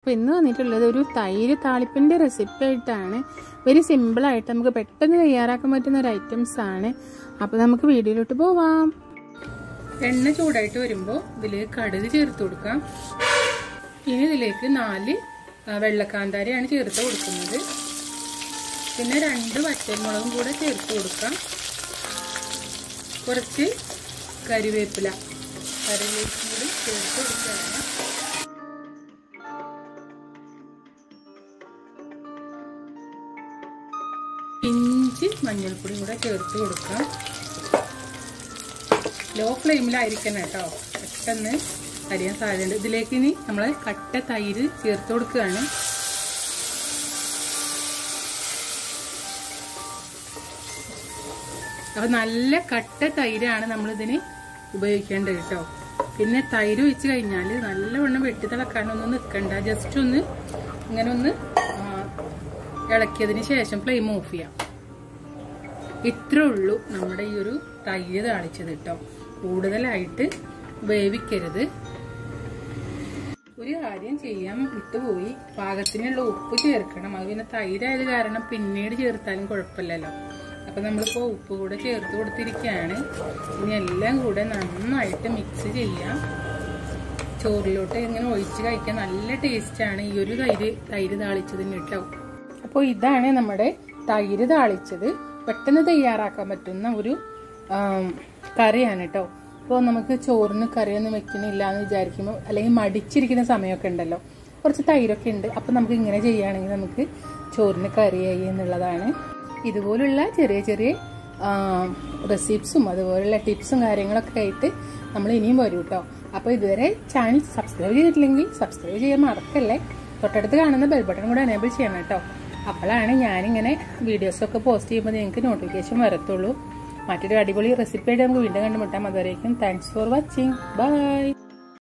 അപ്പോൾ ഇന്ന് വന്നിട്ടുള്ളത് ഒരു തൈര് താളിപ്പിൻ്റെ റെസിപ്പി ആയിട്ടാണ് വെരി സിമ്പിളായിട്ട് നമുക്ക് പെട്ടെന്ന് തയ്യാറാക്കാൻ പറ്റുന്ന ഒരു ഐറ്റംസ് ആണ് അപ്പോൾ നമുക്ക് വീഡിയോയിലോട്ട് പോവാം എണ്ണ ചൂടായിട്ട് വരുമ്പോൾ ഇതിൽ കടുക് ചേർത്ത് കൊടുക്കാം ഇനി ഇതിലേക്ക് നാല് വെള്ളക്കാന്താരിയാണ് ചേർത്ത് കൊടുക്കുന്നത് പിന്നെ രണ്ട് വറ്റൽമുളകും കൂടെ ചേർത്ത് കൊടുക്കാം കുറച്ച് കരിവേപ്പില കറിവേപ്പില കൂടി ചേർത്ത് കൊടുക്കുകയാണ് ഇഞ്ചി മഞ്ഞൾപ്പൊടി കൂടെ ചേർത്ത് കൊടുക്കാം ലോ ഫ്ലെയിമിലായിരിക്കണം കേട്ടോ പെട്ടെന്ന് അരിയാൻ സാധ്യതയുണ്ട് ഇതിലേക്ക് ഇനി നമ്മൾ കട്ട തൈര് ചേർത്ത് കൊടുക്കുകയാണ് അപ്പൊ നല്ല കട്ട തൈരാണ് നമ്മളിതിന് ഉപയോഗിക്കേണ്ടത് കേട്ടോ പിന്നെ തൈര് ഒഴിച്ച് കഴിഞ്ഞാൽ നല്ലവണ്ണം വെട്ടി തിളക്കാനൊന്നും നിൽക്കണ്ട ജസ്റ്റ് ഒന്ന് ഇങ്ങനെ ഒന്ന് ഇളക്കിയതിന് ശേഷം ഫ്ലെയിം ഓഫ് ചെയ്യാം ഇത്രേ ഉള്ളൂ നമ്മുടെ ഈ ഒരു തൈര് താളിച്ചത് കേട്ടോ കൂടുതലായിട്ട് വേവിക്കരുത് ഒരു കാര്യം ചെയ്യാൻ വിട്ടുപോയി പാകത്തിനുള്ള ഉപ്പ് ചേർക്കണം അത് പിന്നെ തൈരായത് കാരണം പിന്നീട് ചേർത്താലും കുഴപ്പമില്ലല്ലോ അപ്പൊ നമ്മളിപ്പോ ഉപ്പ് കൂടെ ചേർത്ത് കൊടുത്തിരിക്കുകയാണ് ഇനി എല്ലാം കൂടെ നന്നായിട്ട് മിക്സ് ചെയ്യാം ചോറിലോട്ട് ഇങ്ങനെ ഒഴിച്ച് കഴിക്കാൻ നല്ല ടേസ്റ്റാണ് ഈ ഒരു തൈര് തൈര് താളിച്ചതിന് കേട്ടോ അപ്പോൾ ഇതാണ് നമ്മുടെ തൈര് താളിച്ചത് പെട്ടെന്ന് തയ്യാറാക്കാൻ പറ്റുന്ന ഒരു കറിയാണ് കേട്ടോ അപ്പോൾ നമുക്ക് ചോറിന് കറിയൊന്നും വെക്കുന്നില്ല എന്ന് വിചാരിക്കുമ്പോൾ അല്ലെങ്കിൽ മടിച്ചിരിക്കുന്ന സമയമൊക്കെ ഉണ്ടല്ലോ കുറച്ച് തൈരൊക്കെ ഉണ്ട് അപ്പോൾ നമുക്ക് ഇങ്ങനെ ചെയ്യുകയാണെങ്കിൽ നമുക്ക് ചോറിന് കറിയായി എന്നുള്ളതാണ് ഇതുപോലുള്ള ചെറിയ ചെറിയ റെസിപ്സും അതുപോലുള്ള ടിപ്സും കാര്യങ്ങളൊക്കെ ആയിട്ട് നമ്മൾ ഇനിയും വരും കേട്ടോ അപ്പോൾ ഇതുവരെ ചാനൽ സബ്സ്ക്രൈബ് ചെയ്തിട്ടില്ലെങ്കിൽ സബ്സ്ക്രൈബ് ചെയ്യാൻ മറക്കല്ലേ തൊട്ടടുത്ത് കാണുന്ന ബെൽ ബട്ടൺ കൂടെ എനേബിൾ ചെയ്യണം കേട്ടോ അപ്പോഴാണ് ഞാനിങ്ങനെ വീഡിയോസൊക്കെ പോസ്റ്റ് ചെയ്യുമ്പോൾ നിങ്ങൾക്ക് നോട്ടിഫിക്കേഷൻ വരത്തുള്ളൂ മറ്റൊരു അടിപൊളി റെസിപ്പി ആയിട്ട് നമുക്ക് വീണ്ടും കണ്ടുമുട്ടാം അതുവരേക്കും താങ്ക്സ് ഫോർ വാച്ചിങ് ബൈ